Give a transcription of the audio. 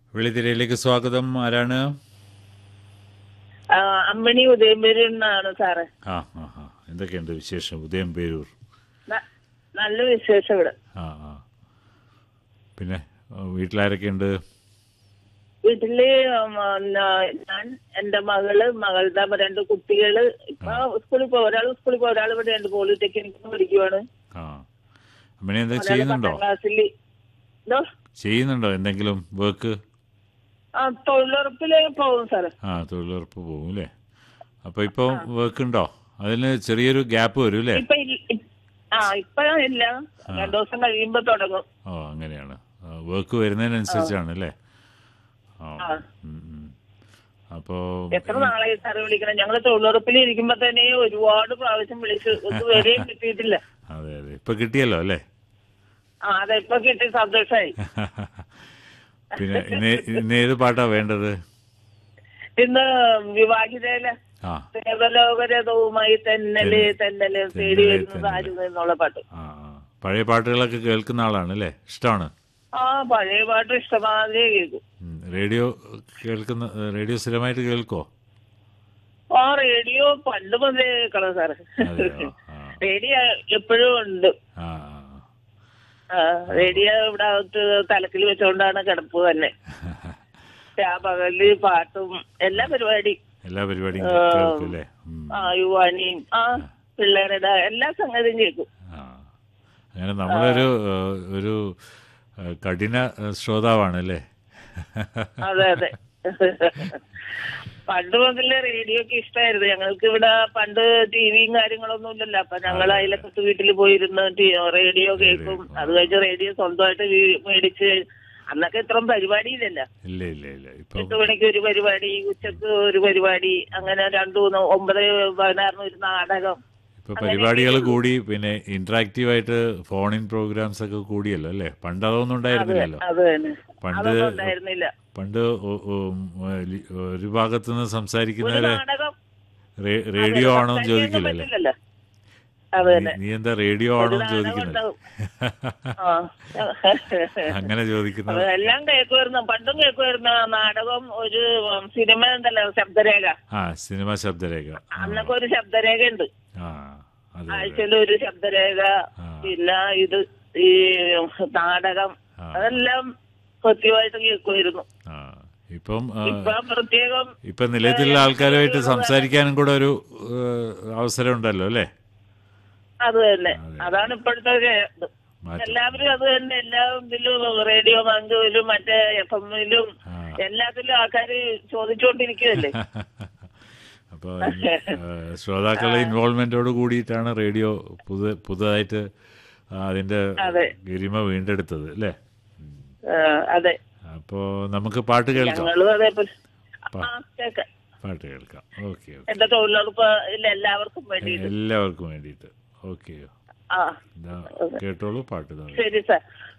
വെളിത്തിരയിലേക്ക് സ്വാഗതം ആരാണ് ആ, അമ്മിണി ഉദയംപേരുന്നാണ് സാറ് ആ ആ ആ എന്തൊക്കെയുണ്ട് വിശേഷം ഉദയം പേരൂർ ന- നല്ല വിശേഷം ഇവിടെ ആ ആ പിന്നെ ആ, വീട്ടിലാരൊക്കെയുണ്ട് വീട്ടില് ഉം, ന- ഞാൻ എന്റെ മകള് മകളുടെ രണ്ട് കുട്ടികള് ഇപ്പൊ സ്കൂളിൽ പോ ഒരാൾ സ്കൂളിൽ പോ ഒരാൾ ഇവിടെ ഉണ്ട് പോളിടെക്നിക് പഠിക്കുവാണ് ആ അമ്മനെ എന്താ ഒരാള് ചെയ്യുന്നുണ്ടോ പത്താം ക്ലാസ്സിൽ എന്തോ ചെയ്യുന്നുണ്ടോ എന്തെങ്കിലും വർക്ക് ആ തൊഴിലുറപ്പില് പോകും സാറ് ആ തൊഴിലുറപ്പ് പോകും അല്ലേ അപ്പോൾ ഇപ്പോൾ വർക്ക് ഉണ്ടോ അതിന് ചെറിയൊരു ഗ്യാപ്പ് വരും അല്ലേ ഇപ്പൊ ഇല്ല- ഇ- ആ ഇപ്പൊ ഇല്ല രണ്ടു ദിവസം കഴിയുമ്പോ തുടങ്ങും ഓ അങ്ങനെയാണ് വർക്ക് വരുന്നതിനനുസരിച്ചാണ് അല്ലേ ആ ആ. ഉം, ഉം. അപ്പോൾ എത്ര നാളായി സാറ് വിളിക്കണം ഞങ്ങള് തൊഴിലുറപ്പിൽ ഇരിക്കുമ്പോ തന്നെ ഒരുപാട് പ്രാവശ്യം വിളിച്ചു ഇതുവരെയും കിട്ടിയിട്ടില്ല അതെ അതെ ഇപ്പം കിട്ടിയല്ലോ അല്ലേ ആ അതെ ഇപ്പൊ കിട്ടി സന്തോഷായി പിന്നെ ഇന്ന് ഇന്ന് ഏത് പാട്ടാ വേണ്ടത് ഇന്ന് വിവാഹിതയിലെ ആ ദേവലോകരഥവുമായി തെന്നല് തെന്നല് തേടി വരുന്നത് ആരും എന്നുള്ള പാട്ട് ആ ആ. പഴയ പാട്ടുകളൊക്കെ കേൾക്കുന്ന ആളാണ് അല്ലേ ഇഷ്ടമാണ് ആ പഴയ പാട്ട് ഇഷ്ടമാതിരി കേൾക്കും ഉം. റേഡിയോ കേൾക്കുന്ന റേഡിയോ സ്ഥിരമായിട്ട് കേൾക്കോ ആ റേഡിയോ പണ്ട് മുതലേ കേൾക്കണം സാറ് അതെയോ ആ റേഡിയോ എപ്പോഴും ഉണ്ട് ആ ആ, റേഡിയോ ഇവിടെ അകത്ത് തലക്കിൽ വെച്ചോണ്ടാണ് കിടപ്പ് തന്നെ ആ പകല് പാട്ടും എല്ലാ പരിപാടി എല്ലാ പരിപാടിയും കേൾക്കും അല്ലേ ഉം. ആ യുവാനിയും ആ പിള്ളേരുടെ എല്ലാ സംഗതിയും കേൾക്കും ആ അങ്ങനെ നമ്മളൊരു ഏഹ്, ഒരു ഏഹ്, കഠിന ഏഹ്, ശ്രോതാവാണ് അല്ലേ അതെ അതെ പണ്ട് മുതലേ റേഡിയോ ഒക്കെ ഇഷ്ടമായിരുന്നു ഞങ്ങൾക്ക് ഇവിടെ പണ്ട് ടിവിയും കാര്യങ്ങളൊന്നും ഇല്ലല്ലോ അപ്പൊ ഞങ്ങൾ അയലക്കത്ത് വീട്ടിൽ പോയിരുന്ന് ടി- റേഡിയോ കേൾക്കും അത് കഴിഞ്ഞ് റേഡിയോ സ്വന്തമായിട്ട് വീ- മേടിച്ച് അന്നൊക്കെ ഇത്രയും പരിപാടിയില്ലല്ലോ ഇല്ല ഇല്ല ഇല്ല ഇപ്പം എട്ട് മണിക്ക് ഒരു പരിപാടി ഉച്ചക്ക് ഒരു പരിപാടി അങ്ങനെ രണ്ടു മൂന്ന് ഒമ്പത് പതിനാറിന് ഒരു നാടകം ഇപ്പൊ പരിപാടികൾ കൂടി പിന്നെ ഇന്ററാക്റ്റീവ് ആയിട്ട് ഫോൺ ഇൻ പ്രോഗ്രാംസ് ഒക്കെ കൂടിയല്ലോ അല്ലേ പണ്ട് അതൊന്നും ഉണ്ടായിരുന്നില്ലല്ലോ അത് തന്നെ പണ്ട് അതൊന്നും ഉണ്ടായിരുന്നില്ല പണ്ട് ഒ- ഒ- ലി- ഒരു ഭാഗത്തു നിന്ന് ഒരു സംസാരിക്കുന്നവരെ നാടകം റേ- റേഡിയോ ആണോ എന്ന് സംസാരിക്കാനൊന്നും ചോദിക്കില്ലല്ലേ പറ്റില്ലല്ലോ അത് തന്നെ നീ എന്താ റേഡിയോ ആണോ എന്ന് നാടകം ചോദിക്കുന്നത് ഉണ്ടാവും. ആ അങ്ങനെ ചോദിക്കുന്നത് അത് എല്ലാം കേൾക്കുമായിരുന്നു പണ്ടും കേൾക്കുമായിരുന്നു ആ നാടകം ഒരു ഉം, സിനിമ ഉണ്ടല്ലോ ശബ്ദരേഖ ആ സിനിമ ശബ്ദരേഖ ആ, അന്നൊക്കെ ഒരു ശബ്ദരേഖ ഉണ്ട് ആ അതെ അതെ ആഴ്ചയിൽ ഒരു ശബ്ദരേഖ ആ. പിന്നെ ഇത് ഈ നാടകം ആ. അതെല്ലാം കൃത്യമായിട്ട് കേൾക്കുമായിരുന്നു ആ ഇപ്പം ആ, ഇപ്പൊ പ്രത്യേകം ഇപ്പൊ നിലയത്തിലുള്ള ആൾക്കാരുമായിട്ട് സംസാരിക്കാനും കൂടെ ഒരു ഏഹ്, അവസരം ഉണ്ടല്ലോ അല്ലേ അത് തന്നെ അതെ. അതാണ് ഇപ്പോഴത്തെ ഒരു ഇത്. മാറ്റം എല്ലാവരും അത് തന്നെ എല്ലാ ഇതിലും റേഡിയോ ബാങ്കിലും മറ്റേ എഫ് എമ്മിലും ആ. എല്ലാത്തിലും ആൾക്കാർ ചോദിച്ചുകൊണ്ടിരിക്കുകയല്ലേ അപ്പോൾ ശ്രോതാക്കളുടെ ഇൻവോൾവ്മെന്റോട് കൂടിയിട്ടാണ് റേഡിയോ പുതു പുതുതായിട്ട് അതിന്റെ അതെ. ഗരിമ വീണ്ടെടുത്തത് അല്ലേ ആ, അതെ അപ്പോൾ നമുക്ക് പാട്ട് കേൾക്കാം ഞങ്ങളും അതേപോലെ ആ കേൾക്കാം പാട്ട് കേൾക്കാം ഓക്കെ ഓക്കെ എന്റെ തൊഴിലുറപ്പ് ഇല്ല എല്ലാവർക്കും വേണ്ടിയിട്ട് എല്ലാവർക്കും വേണ്ടിയിട്ട് ഓക്കെ ആ ഇതാ കേട്ടോളൂ പാട്ട് ഇതാ ശരി സാർ